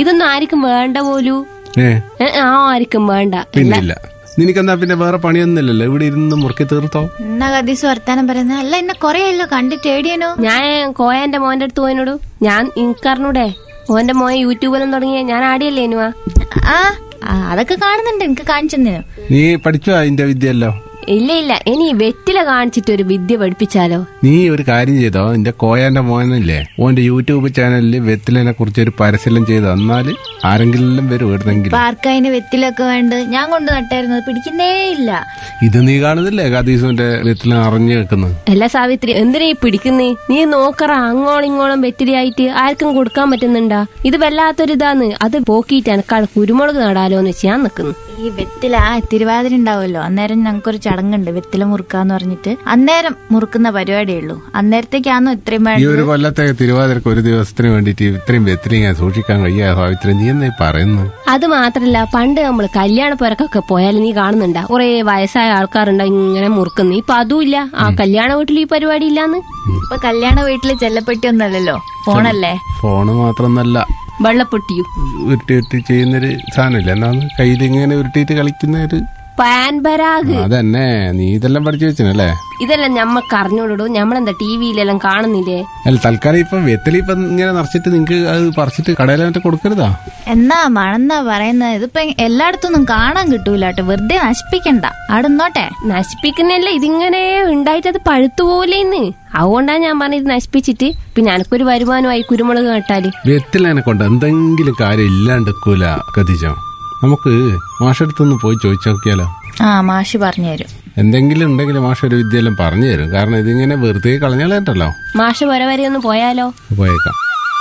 ഇതൊന്നും ആർക്കും വേണ്ട പോലൂ ഏ ഏ, ആർക്കും വേണ്ട പിന്നെ ഇല്ല നിനക്കെന്നാ പിന്നെ വേറെ പണിയൊന്നുമില്ലല്ലോ ഇവിടെ ഇരുന്ന് മുറുക്കി തീർത്തോ എന്നാ കദീസ് വർത്താനം പറയുന്നത് അല്ല എന്നെ കൊറേ ആയല്ലോ കണ്ടിട്ട് ഏടിയനോ ഞാൻ കോയന്റെ മോന്റെ അടുത്ത് പോയനോടു ഞാൻ ഇൻക്കറിഞ്ഞൂടെ ഓന്റെ മോൻ യൂട്യൂബിലും തുടങ്ങിയ ഞാൻ ആടിയല്ലേ ഇനുവാ ആ ആ, അതൊക്കെ കാണുന്നുണ്ട് എനിക്ക് കാണിച്ചെന്നേനു നീ പഠിച്ചോ അതിന്റെ വിദ്യയല്ലോ ഇല്ല ഇല്ല ഇനി വെറ്റില കാണിച്ചിട്ട് ഒരു വിദ്യ പഠിപ്പിച്ചാലോ നീ ഒരു കാര്യം ചെയ്തോ നിന്റെ കോയാന്റെ മോനല്ലേ ഓന്റെ യൂട്യൂബ് ചാനലിൽ വെത്തിലിനെ കുറിച്ച് ഒരു പരസ്യം ചെയ്തോ എന്നാല് ആരെങ്കിലും വരും എവിടുന്നെങ്കിലും പാർക്കതിന് വെത്തിലൊക്കെ വേണ്ട ഞാൻ കൊണ്ട് നട്ടായിരുന്നു അത് പിടിക്കുന്നേ ഇല്ല ഇത് നീ കാണുന്നില്ലേ കദീസുന്റെ വെത്തില അറിഞ്ഞു വെക്കുന്നത് അല്ല സാവിത്രി എന്തിനാ ഈ പിടിക്കുന്നേ നീ നോക്കറ അങ്ങോളം ഇങ്ങോളം വെറ്റിലയായിട്ട് ആർക്കും കൊടുക്കാൻ പറ്റുന്നുണ്ടാ ഇത് വല്ലാത്തൊരിതാന്ന് അത് പോക്കിയിട്ട് എനക്കാൾ കുരുമുളക് നടാലോ എന്ന് വെച്ച് ഞാൻ നിക്കുന്നു ഈ വെത്തില തിരുവാതിര ഉണ്ടാവുമല്ലോ അന്നേരം ഞങ്ങൾക്കൊരു ചടങ്ങുണ്ട് വെത്തില മുറുക്കാന്ന് പറഞ്ഞിട്ട് അന്നേരം മുറുക്കുന്ന പരിപാടിയേ ഉള്ളൂ അന്നേരത്തേക്കാണോ ഇത്രയും ഈ വേണ്ട ഒരു കൊല്ലത്തെ തിരുവാതിരക്ക് ഒരു ദിവസത്തിന് വേണ്ടിയിട്ട് ഇത്രയും വെത്തിരി ഞാൻ സൂക്ഷിക്കാൻ കഴിയാ സാവിത്രി നീ എന്നാ ഈ പറയുന്നത് അത് മാത്രല്ല പണ്ട് നമ്മൾ കല്യാണ പുരക്കൊക്കെ പോയാൽ നീ കാണുന്നുണ്ടാ കുറെ വയസ്സായ ആൾക്കാരുണ്ടാ ഇങ്ങനെ മുറുക്കുന്നു ഇപ്പൊ അതുമില്ല ആ കല്യാണ വീട്ടിൽ ഈ പരിപാടി ഇല്ലാന്ന് ഇപ്പൊ കല്യാണ വീട്ടില് ചെല്ലപ്പെട്ടി ഒന്നല്ലല്ലോ ഫോണല്ലേ ഫോണ് മാത്രമൊന്നല്ല വെള്ളപ്പൊട്ടിയും ഉരുട്ടി ഉരുട്ടി ചെയ്യുന്നൊരു സാധനമില്ല എന്നാന്ന് കയ്യിൽ ഇങ്ങനെ ഉരുട്ടിയിട്ട് കളിക്കുന്ന ഒരു പാൻ പരാഗ് അതന്നെ നീ ഇതെല്ലാം പഠിച്ചു വെച്ചിനല്ലേ ഇതെല്ലാം ഞമ്മക്ക് അറിഞ്ഞോളൂ ഞമ്മളെന്താ ടി വിയിലെല്ലാം കാണുന്നില്ലേ അല്ല തൽക്കാലം ഇപ്പം വെത്തലി ഇപ്പം ഇങ്ങനെ നിറച്ചിട്ട് നിങ്ങക്ക് അത് പറിച്ചിട്ട് കടയിൽ മറ്റേ കൊടുക്കരുതാ എന്നാ മണെന്നാ പറയുന്നത് ഇതിപ്പോ എല്ലായിടത്തൊന്നും കാണാൻ കിട്ടൂല കേട്ടോ വെറുതെ നശിപ്പിക്കണ്ട അവിടെ നിന്നോട്ടെ നശിപ്പിക്കുന്നല്ല ഇതിങ്ങനെ ഉണ്ടായിട്ട് അത് പഴുത്തു പോലെന്ന് അതുകൊണ്ടാണ് ഞാൻ പറഞ്ഞത് ഇത് നശിപ്പിച്ചിട്ട് പിന്നെ എനക്കൊരു വരുമാനമായി കുരുമുളക് നട്ടാല് വെത്തിലിനെ കൊണ്ട് എന്തെങ്കിലും കാര്യം ഇല്ലാണ്ടിക്കൂല കതിച്ചോ നമുക്ക് മാഷടുത്തൊന്ന് പോയി ചോദിച്ചു നോക്കിയാലോ ആ മാഷി പറഞ്ഞു തരും എന്തെങ്കിലും ഉണ്ടെങ്കിൽ മാഷ ഒരു വിദ്യയെല്ലാം പറഞ്ഞു തരും കാരണം ഇതിങ്ങനെ വെറുതെ കളഞ്ഞാലേറ്റല്ലോ മാഷ വരെ വരെ ഒന്ന് പോയാലോ പോയേക്കാം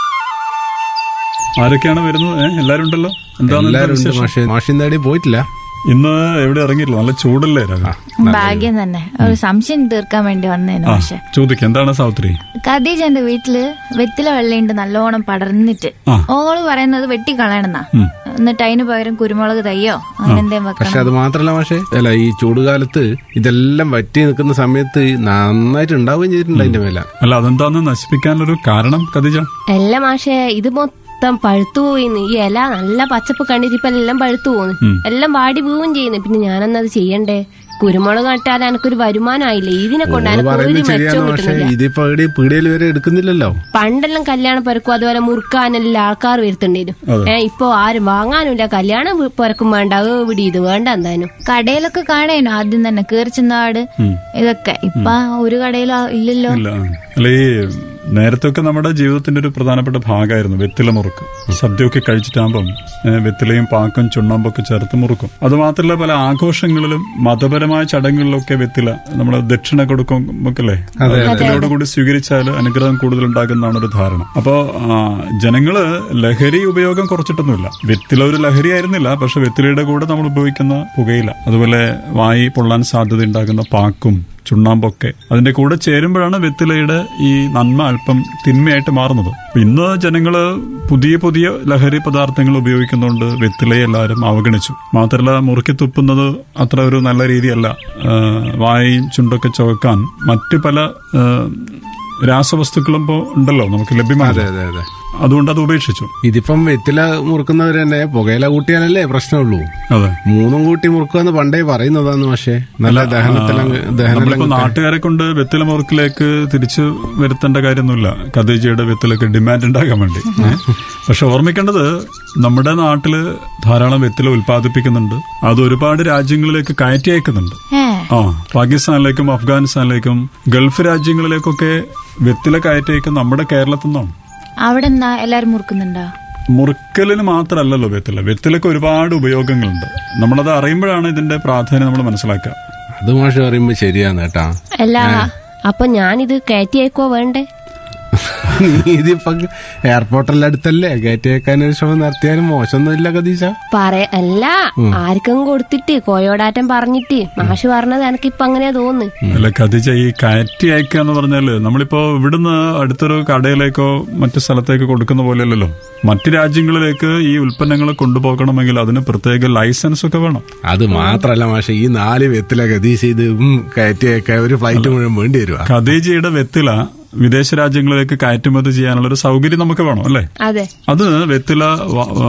ആരൊക്കെയാണ് വരുന്നത് ഏ? എല്ലാരും ഉണ്ടല്ലോ എന്താണ് ഇന്നത്തെ എല്ലാരും ഉണ്ട് വിശേഷം? മാഷെ മാഷിന്റെ അടി പോയിട്ടില്ല ഇന്ന് എവിടെ ഇറങ്ങിയില്ല നല്ല ചൂടല്ലേ രാഘവ? ഭാഗ്യം തന്നെ ഒരു സംശയം തീർക്കാൻ വേണ്ടി വന്നേനു ആ പക്ഷെ ചോദിക്ക എന്താണ് സാവിത്രി ഖദീജന്റെ വീട്ടില് വെത്തില വെള്ളയുണ്ട് നല്ലോണം പടർന്നിട്ട് ആ. ഓള് പറയുന്നത് വെട്ടി കളയണമെന്നാ ഉം. എന്നിട്ട് അതിന് പകരം കുരുമുളക് തയ്യോ അങ്ങനെ എന്തേലും വെക്കണം പക്ഷെ അത് മാത്രല്ല മാഷെ അല്ല ഈ ചൂടുകാലത്ത് ഇതെല്ലാം വറ്റി നിൽക്കുന്ന സമയത്ത് നന്നായിട്ട് ഉണ്ടാവുകയും ചെയ്തിട്ടുണ്ട് അതിന്റെ മേല അല്ല അതെന്താന്ന് നശിപ്പിക്കാനൊരു കാരണം കതിജ അല്ല മാഷേ ഇത് മൊത്തം പഴുത്തു പോയിന്ന് ഈ ഇല നല്ല പച്ചപ്പ് കണ്ടിട്ട് ഇപ്പൊ എല്ലാം പഴുത്തു പോന്ന് എല്ലാം വാടി വീവും ചെയ്യുന്നു പിന്നെ ഞാനെന്നത് ചെയ്യണ്ടേ കുരുമുളക് നട്ടാൽ എനക്കൊരു വരുമാനമായില്ലേ ഇതിനെ കൊണ്ട് ഓള് എനക്ക് ഒരു പറയുന്നത് മെച്ചവും ശരിയാണ് പക്ഷെ കിട്ടുന്നില്ല ഇതിപ്പോ എവിടെ പീടിയയിൽ വരെ എടുക്കുന്നില്ലല്ലോ പണ്ടെല്ലാം കല്യാണം പെരക്കും അതുപോലെ മുറുക്കാനെല്ലാം ആൾക്കാർ വരുത്തുണ്ടായിരുന്നു ഏഹ് ഇപ്പൊ ആരും വാങ്ങാനുമില്ല കല്യാണം പെരക്കും വേണ്ട അത് ഇവിടെ ഇത് വേണ്ട എന്തായാലും കടയിലൊക്കെ കാണേനു ആദ്യം തന്നെ കേറിച്ചെന്നാട് ഇതൊക്കെ ഇപ്പൊ ഒരു കടയിലും ഇല്ലല്ലോ ഇല്ല ആ. അല്ല ഈ നേരത്തെയൊക്കെ നമ്മുടെ ജീവിതത്തിന്റെ ഒരു പ്രധാനപ്പെട്ട ഭാഗമായിരുന്നു വെത്തില മുറുക്ക് സദ്യയൊക്കെ കഴിച്ചിട്ടാകുമ്പം ഏ, വെത്തിലയും പാക്കും ചുണ്ണാമ്പൊക്കെ ചേർത്ത് മുറുക്കും അതുമാത്രമല്ല പല ആഘോഷങ്ങളിലും മതപരമായ ചടങ്ങുകളിലൊക്കെ വെത്തില നമ്മൾ ദക്ഷിണ കൊടുക്കുമ്പോഴല്ലേ വെത്തിലയോട് കൂടി സ്വീകരിച്ചാൽ അനുഗ്രഹം കൂടുതൽ ഉണ്ടാകുന്നതാണ് ഒരു ധാരണ അപ്പോ ആ, ജനങ്ങള് ലഹരി ഉപയോഗം കുറച്ചിട്ടൊന്നുമില്ല വെത്തില ഒരു ലഹരി ആയിരുന്നില്ല പക്ഷെ വെത്തിലയുടെ കൂടെ നമ്മൾ ഉപയോഗിക്കുന്ന പുകയില അതുപോലെ വായി പൊള്ളാൻ സാധ്യത ഉണ്ടാകുന്ന പാക്കും ചുണ്ണാമ്പൊക്കെ അതിന്റെ കൂടെ ചേരുമ്പോഴാണ് വെത്തിലയുടെ ഈ നന്മ അല്പം തിന്മയായിട്ട് മാറുന്നത് അപ്പൊ ഇന്ന് ജനങ്ങള് പുതിയ പുതിയ ലഹരി പദാർത്ഥങ്ങൾ ഉപയോഗിക്കുന്നതുകൊണ്ട് വെത്തിലയെ എല്ലാവരും അവഗണിച്ചു മാത്രമല്ല മുറുക്കി തുപ്പുന്നത് അത്ര ഒരു നല്ല രീതിയല്ല ആ, വായും ചുണ്ടൊക്കെ ചുവക്കാൻ മറ്റു പല ആ, രാസവസ്തുക്കളും ഇപ്പോൾ ഉണ്ടല്ലോ നമുക്ക് ലഭ്യമാണ് അതെ അതെ അതുകൊണ്ട് അത് ഉപേക്ഷിച്ചു ഇതിപ്പം വെത്തില മുറുക്കുന്നവർ തന്നെ പുകയില കൂട്ടിയാലല്ലേ പ്രശ്നമുള്ളൂ അതെ മൂന്നും കൂട്ടി മുറുക്കുമെന്ന് പണ്ടേ പറയുന്നതാണ് പക്ഷേ നല്ല ദഹനത്തിലങ്ങ് ദഹനം നമ്മളിപ്പോ നാട്ടുകാരെ കൊണ്ട് വെത്തില മുറുക്കിലേക്ക് തിരിച്ചു വരുത്തേണ്ട കാര്യമൊന്നുമില്ല ഖദീജയുടെ വെത്തിലൊക്കെ ഡിമാൻഡ് ഉണ്ടാകാൻ വേണ്ടി ഏ? പക്ഷെ ഓർമ്മിക്കേണ്ടത് നമ്മുടെ നാട്ടില് ധാരാളം വെത്തില ഉൽപ്പാദിപ്പിക്കുന്നുണ്ട് അത് ഒരുപാട് രാജ്യങ്ങളിലേക്ക് കയറ്റി അയക്കുന്നുണ്ട് ഏ ആ പാകിസ്ഥാനിലേക്കും അഫ്ഗാനിസ്ഥാനിലേക്കും ഗൾഫ് രാജ്യങ്ങളിലേക്കൊക്കെ വെത്തില കയറ്റി അയക്കുന്ന നമ്മുടെ കേരളത്തിൽ നിന്നാണ് അവിടെ എന്നാ എല്ലാരും മുറുക്കുന്നുണ്ടോ മുറുക്കലിന് മാത്രമല്ലല്ലോ വെത്തില വെത്തിലൊക്കെ ഒരുപാട് ഉപയോഗങ്ങളുണ്ട് നമ്മളത് അറിയുമ്പോഴാണ് ഇതിന്റെ പ്രാധാന്യം നമ്മൾ മനസ്സിലാക്കുക അത് മാഷ് പറയുമ്പോ ശരിയാന്ന് കേട്ടാ അല്ല അപ്പൊ ഞാനിത് കയറ്റിയേക്കോ വേണ്ടേ ഇതിപ്പോ എയർപോർട്ടെല്ലാം അടുത്തല്ലേ കയറ്റി വെക്കാൻ ഒരു ശ്രമം നടത്തിയാലും മോശമൊന്നുമില്ല കദീശ പറ അല്ല ആർക്കും കൊടുത്തിട്ട് കോയോടാറ്റം പറഞ്ഞിട്ട് മാഷ് പറഞ്ഞത് എനക്കിപ്പൊ അങ്ങനെയാ തോന്നുന്നു അല്ല ഖദീജ ഈ കയറ്റി അയക്കുക എന്ന് പറഞ്ഞാല് നമ്മളിപ്പോ ഇവിടുന്ന് അടുത്തൊരു കടയിലേക്കോ മറ്റു സ്ഥലത്തേക്കോ കൊടുക്കുന്ന പോലെയല്ലല്ലോ മറ്റു രാജ്യങ്ങളിലേക്ക് ഈ ഉൽപ്പന്നങ്ങൾ കൊണ്ടുപോകണമെങ്കിൽ അതിന് പ്രത്യേക ലൈസൻസ് ഒക്കെ വേണം അത് മാത്രല്ല മാഷെ ഈ നാല് വെത്തില കദീശ ഇത് ഉം കയറ്റി വെക്കാൻ ഒരു ഫ്ലൈറ്റ് മുഴുവൻ വേണ്ടി വരുവാ ഖദീജയുടെ വെത്തില വിദേശ രാജ്യങ്ങളിലേക്ക് കയറ്റുമതി ചെയ്യാനുള്ള ഒരു സൗകര്യം നമുക്ക് വേണം അല്ലേ അതെ അത് വെത്തില വ-